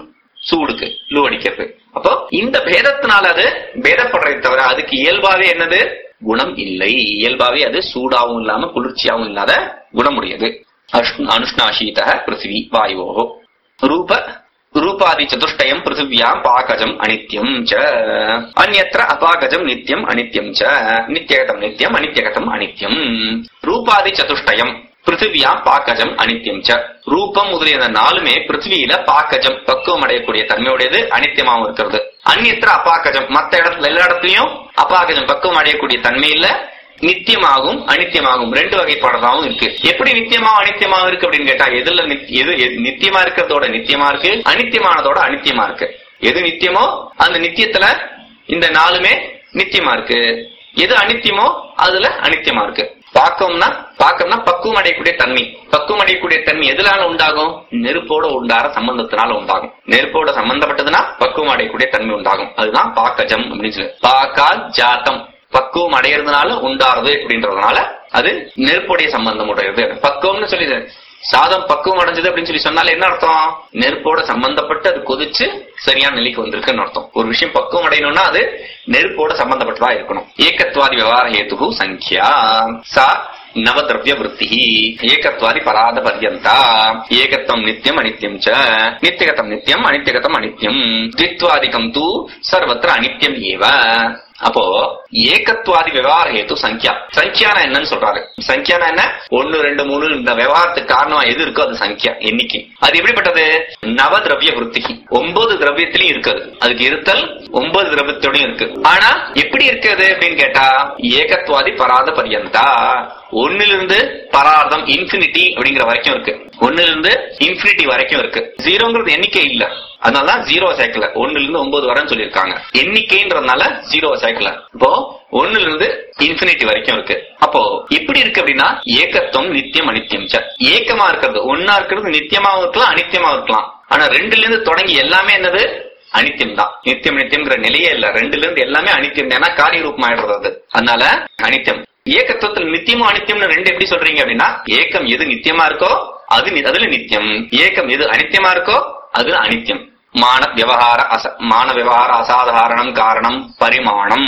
சூடுக்கு லூ அடிக்கிறது அப்போ இந்த பேதத்தினால அது பேதப்படுறதை தவிர அதுக்கு இயல்பாவே என்னது குணம் இல்லை இயல்பாவே அது சூடாவும் இல்லாம குளிர்ச்சியாவும் இல்லாத குணமுடையது அஷ்ண- அனுஷ்ணாசீத பிருத்திவி வாயுவோ ரூப ரூபாதி சதுஷ்டயம் பிருத்திவியாம் பாகஜம் அனித்யம் ச அந்யத்ர அபாகஜம் நித்யம் அனித்யம் ச நித்யகதம் நித்யம் அனித்யகதம் அனித்யம் ரூபாதி சதுஷ்டயம் பிருத்திவியாம் பாக்கஜம் அனித்யம் ச ரூபம் முதலிய இந்த நாலுமே பிருத்திவியில பாக்கஜம் பக்குவம் அடையக்கூடிய தன்மையுடையது அனித்தியமாவும் இருக்கிறது அந்நியத்திர அபாக்கஜம் மத்த இடத்துல எல்லா இடத்துலயும் அபாகஜம் பக்குவம் அடையக்கூடிய தன்மை இல்ல நித்தியமாகும் அனித்தியமாகும் ரெண்டு வகைப்பாடுதாவும் இருக்கு எப்படி நித்தியமாவும் அனித்தியமாவும் இருக்கு அப்படின்னு கேட்டா எதுல நித்- எது எது நித்தியமா இருக்கிறதோட நித்தியமா இருக்கு அனித்தியமானதோட அனித்தியமா இருக்கு எது நித்தியமோ அந்த நித்தியத்துல இந்த நாலுமே நித்தியமா இருக்கு எது அனித்தியமோ அதுல அனித்தியமா இருக்கு பாக்கம்னா பாக்கம்னா பக்குவம் அடையக்கூடிய தன்மை பக்குவம் அடையக்கூடிய தன்மை எதுலால உண்டாகும் நெருப்போட உண்டார சம்பந்தத்தினால உண்டாகும் நெருப்போட சம்பந்தப்பட்டதுன்னா பக்குவம் அடையக்கூடிய தன்மை உண்டாகும் அதுதான் பாக்கஜம் அப்படின்னு சொல்லி பாக்கா ஜாத்தம் பக்குவம் அடையறதுனால உண்டாறது அப்படின்றதுனால அது நெருப்புடைய சம்பந்தம் உடையது பக்குவம்னு சொல்லி சாதம் பக்குவம் அடைஞ்சது அப்படின்னு சொல்லி சொன்னால என்ன அர்த்தம் நெருப்போட சம்பந்தப்பட்டு அது கொதிச்சு சரியான நிலைக்கு வந்திருக்குன்னு அர்த்தம் ஒரு விஷயம் பக்குவம் அடையணும்னா அது நெருப்போட சம்பந்தப்பட்டதா இருக்கணும் ஏகத்வாதி விவகார ஹேத்து சங்கியா சா நவதிரவிய விருத்தி ஏகத்வாதி பராத பர்யந்தா ஏகத்வம் நித்தியம் அனித்யம் ச நித்தியகதம் நித்தியம் அனித்யகதம் அனித்யம் த்வித்வாதிகம் தூ சர்வத்திர அனித்யம் ஏவ அப்போ ஏகத்வாதி விவகார ஹேத்து சங்கியா சங்கியானா என்னன்னு சொல்றாரு சங்கியானா என்ன ஒன்னு ரெண்டு மூணு இந்த விவகாரத்துக்கு காரணமா எது இருக்கோ அது சங்கியா எண்ணிக்கை அது எப்படிப்பட்டது நவ திரவிய விருத்தி ஒன்பது திரவியத்திலயும் இருக்குது அதுக்கு இருத்தல் ஒன்பது திரவியத்தோடயும் இருக்கு ஆனா எப்படி இருக்குது அப்படின்னு கேட்டா ஏகத்வாதி பராத பரியந்தா ஒன்னிலிருந்து பரார்த்தம் இன்ஃபினிட்டி அப்படிங்கிற வரைக்கும் இருக்கு ஒன்னுல இருந்து இன்ஃபினிட்டி வரைக்கும் இருக்கு ஜீரோங்கிறது எண்ணிக்கை இல்ல அதனாலதான் ஜீரோ சேர்க்கல ஒண்ணுல இருந்து ஒன்பது வரன்னு சொல்லியிருக்காங்க எண்ணிக்கைன்றதுனால ஜீரோ சேர்க்கல இப்போ ஒண்ணுல இருந்து இன்ஃபினிட்டி வரைக்கும் இருக்கு அப்போ எப்படி இருக்கு அப்படின்னா ஏகத்துவம் நித்தியம் அனித்தியம் ச ஏக்கமா இருக்கிறது ஒன்னா இருக்கிறது நித்தியமாவும் இருக்கலாம் அனித்தியமாவும் இருக்கலாம் ஆனா ரெண்டுல இருந்து தொடங்கி எல்லாமே என்னது அனித்தியம் தான் நித்தியம் நித்தியம்ங்கிற நிலையே இல்ல ரெண்டுல இருந்து எல்லாமே அனித்தியம் தான் ஏன்னா காரிய ரூபம் ஆயிடுறது அது அதனால அனித்தியம் ஏகத்துவத்தில் நித்தியமும் அனித்தியம்னு ரெண்டு எப்படி சொல்றீங்க அப்படின்னா ஏக்கம் எது நித்தியமா இருக்கோ அது நி- அதுல நித்தியம் ஏக்கம் எது அனித்தியமா இருக்கோ அது அனித்தியம் மான விவகார அச மான விவகார அசாதாரணம் காரணம் பரிமாணம்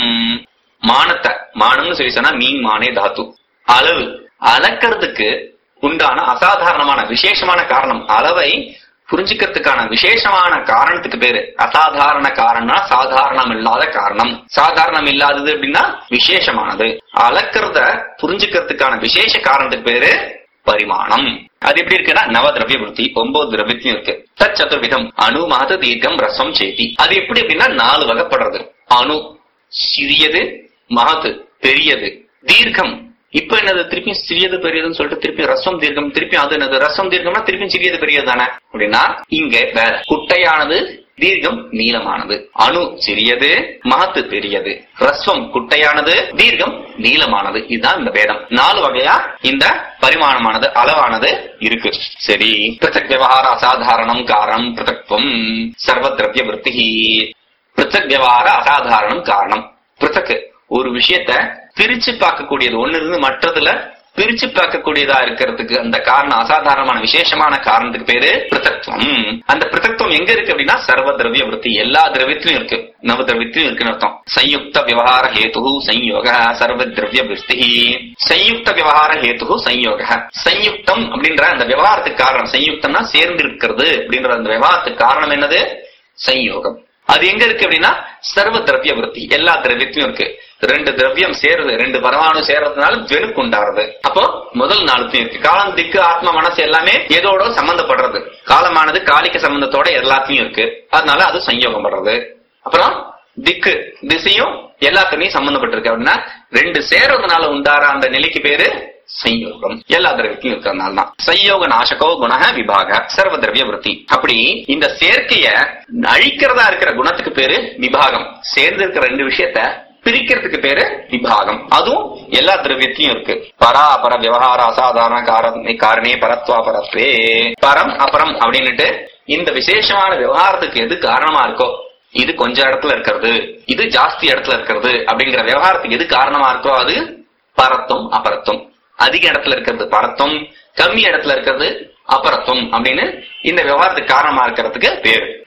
மானத்தை மானம்னு சொல்லி சொன்னா மீன் மானே தாத்து அளவு அளக்கிறதுக்கு உண்டான அசாதாரணமான விசேஷமான காரணம் அளவை புரிஞ்சுக்கிறதுக்கான விசேஷமான காரணத்துக்கு பேரு அசாதாரண காரணம்னா சாதாரணம் இல்லாத காரணம் சாதாரணம் இல்லாதது அப்படின்னா விசேஷமானது அளக்கிறத புரிஞ்சுக்கிறதுக்கான விசேஷ காரணத்துக்கு பேரு பரிமாணம் அது எப்படி இருக்குன்னா நவ திரவிய விருத்தி ஒன்பது திரவியத்திலும் இருக்கு தத் சதுர்விதம் அணு மகத தீர்க்கம் ரசம் சேதி அது எப்படி அப்படின்னா நாலு வகைப்படுறது அணு சிறியது மகது பெரியது தீர்க்கம் இப்ப என்னது திருப்பி சிறியது பெரியதுன்னு சொல்லிட்டு திருப்பி ரசம் தீர்க்கம் திருப்பி அது என்னது ரசம் தீர்க்கம்னா திருப்பி சிறியது பெரியது தானே அப்படின்னா இங்க வேற குட்டையானது தீர்க்கம் நீளமானது அணு சிறியது மகத்து பெரியது ரஸ்வம் குட்டையானது தீர்க்கம் நீளமானது இதுதான் இந்த பேதம் நாலு வகையா இந்த பரிமாணமானது அளவானது இருக்கு சரி பிருத்தக் விவகார அசாதாரணம் காரணம் பிருத்தக்வம் சர்வ திரவிய விருத்தி பிருத்தக் விவகார அசாதாரணம் காரணம் பிருத்தக் ஒரு விஷயத்த பிரிச்சு பார்க்கக்கூடியது ஒண்ணு இருந்து மற்றதுல பிரிச்சு பார்க்கக்கூடியதா இருக்கிறதுக்கு அந்த காரணம் அசாதாரணமான விசேஷமான காரணத்துக்கு பேரு பிருத்தத்துவம் அந்த பிருத்தத்துவம் எங்க இருக்கு அப்படின்னா சர்வ திரவிய விருத்தி எல்லா திரவியத்திலும் இருக்கு நவ திரவியத்திலும் இருக்குன்னு அர்த்தம் சயுக்த விவகார ஹேது சம்யோக சர்வ திரவிய விருத்தி சயுக்த விவகார ஹேது சம்யோக சயுக்தம் அப்படின்ற அந்த விவகாரத்துக்கு காரணம் சயுக்தம்னா சேர்ந்து இருக்கிறது அப்படின்ற அந்த விவகாரத்துக்கு காரணம் என்னது சம்யோகம் அது எங்க இருக்கு அப்படின்னா சர்வ திரவிய விருத்தி எல்லா திரவியத்திலும் இருக்கு ரெண்டு திரவியம் சேருது ரெண்டு பரமாணு சேர்றதுனால வெறுப்பு உண்டாருது அப்போ முதல் நாளுத்தையும் இருக்கு காலம் திக்கு ஆத்ம மனசு எல்லாமே எதோட சம்பந்தப்படுறது காலமானது காலிக்க சம்பந்தத்தோட எல்லாத்தையும் இருக்கு அதனால அது சஞ்சோகம் படுறது அப்புறம் திக்கு திசையும் எல்லாத்துலயும் சம்பந்தப்பட்டிருக்கு அப்படின்னா ரெண்டு சேர்றதுனால உண்டார அந்த நிலைக்கு பேரு சம்யோகம் எல்லா திரவியத்தையும் இருக்கிறதுனால தான் சம்யோக நாசகோ குணக விபாக சர்வ திரவிய விருத்தி அப்படி இந்த சேர்க்கைய அழிக்கிறதா இருக்கிற குணத்துக்கு பேரு விபாகம் சேர்ந்து இருக்கிற ரெண்டு விஷயத்த பிரிக்கிறதுக்கு பேரு விபாகம் அதுவும் எல்லா திரவியத்திலையும் இருக்கு பரா அபர விவகார அசாதாரண காரண காரணே பரத்வா பரத்வே பரம் அபரம் அப்படின்னுட்டு இந்த விசேஷமான விவகாரத்துக்கு எது காரணமா இருக்கோ இது கொஞ்ச இடத்துல இருக்கிறது இது ஜாஸ்தி இடத்துல இருக்கிறது அப்படிங்கிற விவகாரத்துக்கு எது காரணமா இருக்கோ அது பரத்தும் அபரத்தும் அதிக இடத்துல இருக்கிறது பரத்தும் கம்மி இடத்துல இருக்கிறது அபரத்தும் அப்படின்னு இந்த விவகாரத்துக்கு காரணமா இருக்கிறதுக்கு பேரு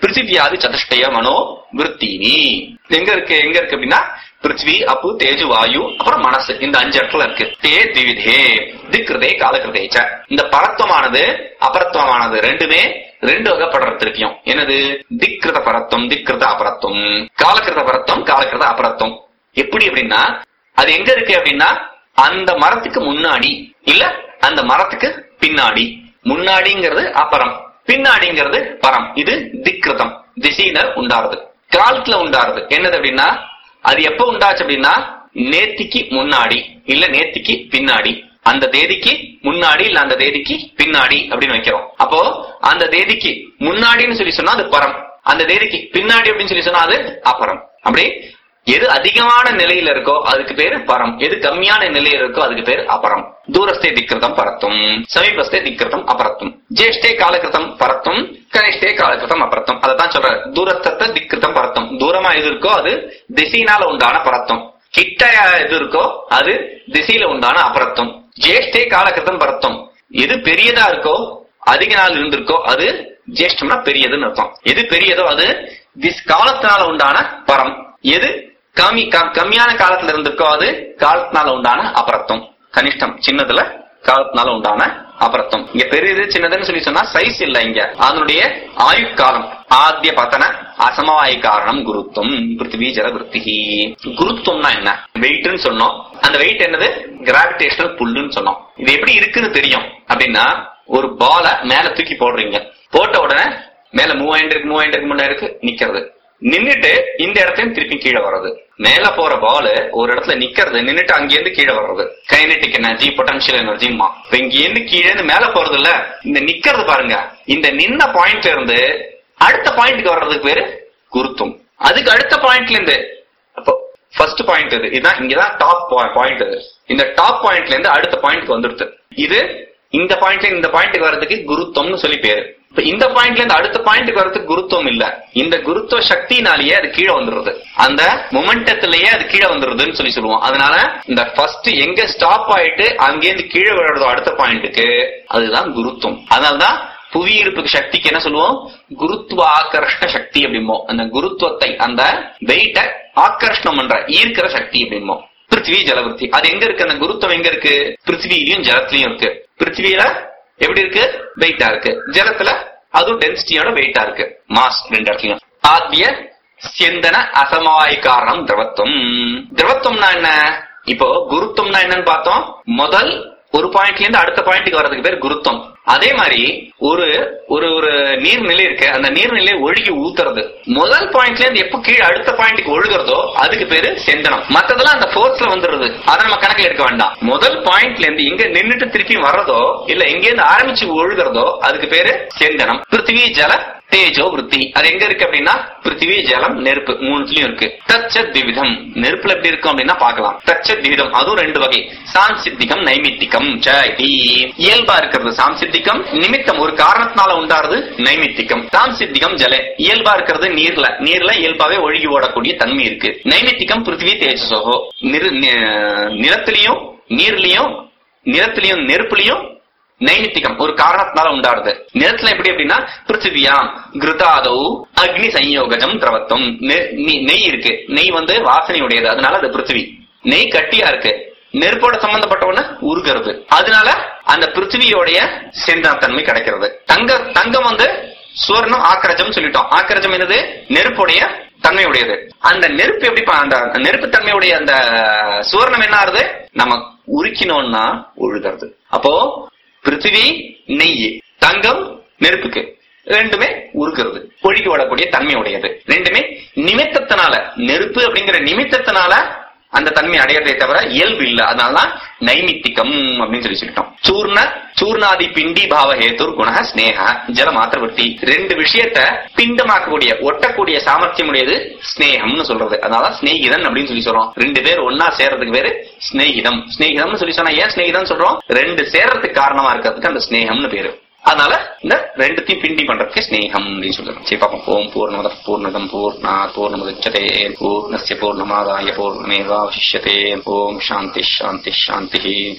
பிருத்திவியாதி சதுஷ்டய மனோ விருத்தினி எங்க இருக்கு எங்க இருக்கு அப்படின்னா பிருத்வி அப்பு தேஜு வாயு அப்புறம் மனசு இந்த அஞ்சு இடத்துல இருக்கு தே திவிதே திக்ருதே காலகிருதேச்ச இந்த பரத்துவமானது அபரத்துவமானது ரெண்டுமே ரெண்டு வகைப்படுறது திருப்பியும் என்னது திக்ருத பரத்துவம் திக்ருத அபரத்துவம் காலகிருத பரத்துவம் காலகிருத அபரத்துவம் எப்படி அப்படின்னா அது எங்க இருக்கு அப்படின்னா அந்த மரத்துக்கு முன்னாடி இல்ல அந்த மரத்துக்கு பின்னாடி முன்னாடிங்கிறது அபரம் பின்னாடிங்கிறது பரம் இது திக்ருதம் திசையினர் உண்டாருது காலத்துல உண்டாருது என்னது அப்படின்னா அது எப்ப உண்டாச்சு அப்படின்னா நேத்திக்கு முன்னாடி இல்ல நேத்திக்கு பின்னாடி அந்த தேதிக்கு முன்னாடி இல்ல அந்த தேதிக்கு பின்னாடி அப்படின்னு வைக்கிறோம் அப்போ அந்த தேதிக்கு முன்னாடின்னு சொல்லி சொன்னா அது பரம் அந்த தேதிக்கு பின்னாடி அப்படின்னு சொல்லி சொன்னா அது அபரம் அப்படி எது அதிகமான நிலையில இருக்கோ அதுக்கு பேரு பரம் எது கம்மியான நிலையில இருக்கோ அதுக்கு பேரு அபரம் தூரஸ்தே திக்கிருதம் பரத்தும் சமீபஸ்தே திக்கிருதம் அபரத்தும் ஜேஷ்டே காலகிருதம் பரத்தும் கனிஷ்டே காலகிருதம் அபரத்தும் அதான் சொல்ற தூரஸ்தத்தை திக்கிருதம் பரத்தும் தூரமா எது இருக்கோ அது திசையினால உண்டான பரத்தும் கிட்ட எது இருக்கோ அது திசையில உண்டான அபரத்தும் ஜேஷ்டே காலகிருதம் பரத்தும் எது பெரியதா இருக்கோ அதிக நாள் இருந்திருக்கோ அது ஜேஷ்டம்னா பெரியதுன்னு அர்த்தம் எது பெரியதோ அது திஸ் காலத்தினால உண்டான பரம் எது கம்மி கம்- கம்மியான காலத்துல இருந்திருக்கோ அது காலத்தினால உண்டான அபரத்தம் கனிஷ்டம் சின்னதுல காலத்தினால உண்டான அபரத்தம் இங்க பெரியது சின்னதுன்னு சொல்லி சொன்னா சைஸ் இல்ல இங்க அதனுடைய ஆயுட்காலம் ஆத்திய பத்தன அசமவாய காரணம் குருத்துவம் பிருத்திவி ஜல விருத்திகி குருத்துவம்னா என்ன வெயிட்னு சொன்னோம் அந்த வெயிட் என்னது கிராவிடேஷனல் புல்லுன்னு சொன்னோம் இது எப்படி இருக்குன்னு தெரியும் அப்படின்னா ஒரு பால மேல தூக்கி போடுறீங்க போட்ட உடனே மேல மூவாயிரம் இருக்கு மூவாயிரம் இருக்கு மூணாயிரம் இருக்கு நிக்கிறது நின்னுட்டு இந்த இடத்தையும் திருப்பி கீழே வர்றது மேல போற பால் ஒரு இடத்துல நிக்கிறது நின்னுட்டு அங்கிருந்து கீழே வர்றது கைனட்டிக் எனர்ஜி பொட்டன்ஷியல் எனர்ஜிமா இப்ப இங்க இருந்து கீழே இருந்து மேல போறது இல்ல இந்த நிக்கிறது பாருங்க இந்த நின்ன பாயிண்ட்ல இருந்து அடுத்த பாயிண்ட்க்கு வர்றதுக்கு பேரு குருத்துவம் அதுக்கு அடுத்த பாயிண்ட்ல இருந்து அப்போ ஃபர்ஸ்ட் பாயிண்ட் இது இதுதான் இங்கதான் டாப் பாயிண்ட் இது இந்த டாப் பாயிண்ட்ல இருந்து அடுத்த பாயிண்ட்க்கு வந்துடுது இது இந்த பாயிண்ட்ல இந்த பாயிண்ட்க்கு வர்றதுக்கு குருத்துவம்னு சொல்லி பேரு இப்ப இந்த பாயிண்ட்ல இருந்து அடுத்த பாயிண்ட்க்கு வர்றதுக்கு குருத்துவம் இல்ல இந்த குருத்துவ சக்தினாலேயே அது கீழே வந்துருது அந்த மொமெண்டத்திலேயே அது கீழே வந்துருதுன்னு சொல்லி சொல்லுவோம் அதனால இந்த ஃபர்ஸ்ட் எங்க ஸ்டாப் ஆயிட்டு அங்கேருந்து கீழே விழுறதோ அடுத்த பாயிண்ட்டுக்கு அதுதான் குருத்துவம் அதனாலதான் புவி ஈர்ப்புக்கு சக்திக்கு என்ன சொல்லுவோம் குருத்துவ ஆக்கர்ஷண சக்தி அப்படிம்போம் அந்த குருத்துவத்தை அந்த வெயிட்ட ஆக்கர்ஷணம் பண்ற ஈர்க்கிற சக்தி அப்படிம்போம் பிருத்திவி ஜலவருத்தி அது எங்க இருக்கு அந்த குருத்துவம் எங்க இருக்கு பிருத்திவியிலயும் ஜலத்திலயும் இருக்கு பிருத்திவியில எப்படி இருக்கு வெயிட்டா இருக்கு ஜலத்துல அதுவும் டென்சிட்டியோட வெயிட்டா இருக்கு மாஸ் ரெண்டு இடத்துலயும் ஆத்திய சிந்தன அசமவாய காரணம் திரவத்துவம் திரவத்துவம்னா என்ன இப்போ குருத்துவம்னா என்னன்னு பார்த்தோம் முதல் ஒரு பாயிண்ட்ல இருந்து அடுத்த பாயிண்ட்க்கு வர்றதுக்கு பேர் குருத்துவம் அதே மாதிரி ஒரு ஒரு ஒரு நீர்நிலை இருக்கு அந்த நீர்நிலை ஒழுகி ஊத்துறது முதல் பாயிண்ட்ல இருந்து எப்ப கீழே அடுத்த பாயிண்ட்க்கு ஒழுகுறதோ அதுக்கு பேரு செந்தனம் மத்ததெல்லாம் அந்த ஃபோர்ஸ்ல வந்துருது அதை நம்ம கணக்கில் எடுக்க வேண்டாம் முதல் பாயிண்ட்ல இருந்து எங்க நின்னுட்டு திருப்பி வர்றதோ இல்ல எங்க இருந்து ஆரம்பிச்சு ஒழுகுறதோ அதுக்கு பேரு செந்தனம் பிருத்திவி ஜல தேஜோ விருத்தி அது எங்க இருக்கு அப்படின்னா பிருத்திவி ஜலம் நெருப்பு மூணுலயும் இருக்கு தச்ச திவிதம் நெருப்புல எப்படி இருக்கும் அப்படின்னா பார்க்கலாம் தச்ச திவிதம் அதுவும் ரெண்டு வகை சாம்சித்திகம் நைமித்திகம் ச இதி. இயல்பா இருக்கிறது சாம்சித்திகம் நிமித்தம் ஒரு காரணத்தினால உண்டாறது நைமித்திகம் சாம்சித்திகம் ஜல இயல்பா இருக்கிறது நீர்ல நீர்ல இயல்பாவே ஒழுகி ஓடக்கூடிய தன்மை இருக்கு நைமித்திகம் பிருத்திவி தேஜசோகோ நிரு நி- நிலத்திலையும் நீர்லயும் நிலத்திலையும் நெருப்புலயும் நைமித்திகம் ஒரு காரணத்தினால உண்டாடுது நிலத்துல எப்படி அப்படின்னா பிருத்திவியாம் கிருதாதௌ அக்னி சம்யோகஜம் திரவத்துவம் நெ- நெய் நெய் இருக்கு நெய் வந்து வாசனையுடையது அதனால அது பிருத்திவி நெய் கட்டியா இருக்கு நெருப்போட சம்பந்தப்பட்ட ஒண்ணு உருகிறது அதனால அந்த பிருத்திவியோடைய செந்தனத்தன்மை கிடைக்கிறது தங்க தங்கம் வந்து சுவர்ணம் ஆக்கரஜம் சொல்லிட்டோம் ஆக்கரஜம் என்னது நெருப்புடைய தன்மையுடையது அந்த நெருப்பு எப்படி பா- அந்த நெருப்பு தன்மையுடைய அந்த சுவர்ணம் என்ன ஆறுது நம்ம உருக்கினோம்னா ஒழுகிறது அப்போ பிருத்திவி நெய் தங்கம் நெருப்புக்கு ரெண்டுமே உருகிறது ஒழுகி ஓடக்கூடிய தன்மை உடையது ரெண்டுமே நிமித்தத்தினால நெருப்பு அப்படிங்கிற நிமித்தத்தினால அந்த தன்மை அடையறதே தவிர இயல்பு இல்ல அதனாலதான் நைமித்திகம் அப்படின்னு சொல்லி சொல்லிட்டோம் சூர்ண சூர்ணாதி பிண்டி பாவ ஹேத்துர் குண ஸ்னேக ஜல மாத்திரவர்த்தி ரெண்டு விஷயத்த பிண்டமாக்கக்கூடிய ஒட்டக்கூடிய சாமர்த்தியம் உடையது ஸ்னேகம்னு சொல்றது அதனால ஸ்நேகிதன் அப்படின்னு சொல்லி சொல்றோம் ரெண்டு பேர் ஒன்னா சேர்றதுக்கு பேரு ஸ்நேகிதம் ஸ்நேகிதம்னு சொல்லி சொன்னா ஏன் ஸ்நேகிதம் சொல்றோம் ரெண்டு சேர்றதுக்கு காரணமா இருக்கிறதுக்கு அந்த ஸ்னேகம்னு பேரு அதனால இந்த ரெண்டுத்தையும் பிண்டி பண்றதுக்கு ஸ்னேகம் அப்படின்னு சொல்லுறோம் சரி பாப்போம் ஓம் பூர்ணமத பூர்ணதம் பூர்ணா பூர்ணமுதச்சதே பூர்ணஸ்ய பூர்ணமாதாய பூர்ணமேவாவசிஷ்யதே ஓம் சாந்தி சாந்தி சாந்தி